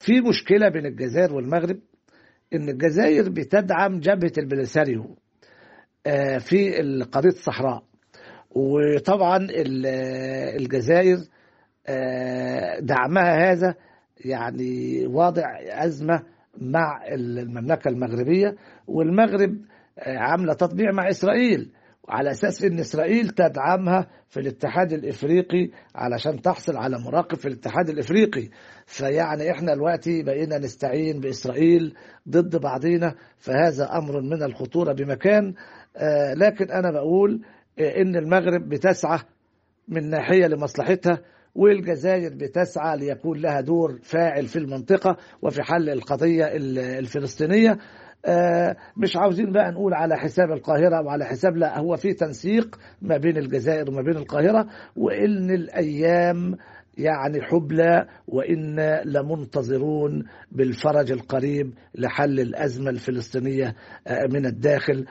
في مشكلة بين الجزائر والمغرب إن الجزائر بتدعم جبهة البليساريو آه، في قضية الصحراء وطبعا ال- الجزائر آه، دعمها هذا يعني واضع أزمة مع المملكة المغربية والمغرب آه، عاملة تطبيع مع إسرائيل على أساس أن إسرائيل تدعمها في الاتحاد الإفريقي علشان تحصل على مراقب في الاتحاد الإفريقي فيعني إحنا دلوقتي بقينا نستعين بإسرائيل ضد بعضينا فهذا أمر من الخطورة بمكان آه، لكن أنا بقول آه، إن المغرب بتسعى من ناحية لمصلحتها والجزائر بتسعى ليكون لها دور فاعل في المنطقة وفي حل القضية ال- الفلسطينية آه، مش عاوزين بقى نقول على حساب القاهرة وعلى حساب لا هو في تنسيق ما بين الجزائر وما بين القاهرة وإن الأيام يعني حبلى وإنا لمنتظرون بالفرج القريب لحل الأزمة الفلسطينية آه، من الداخل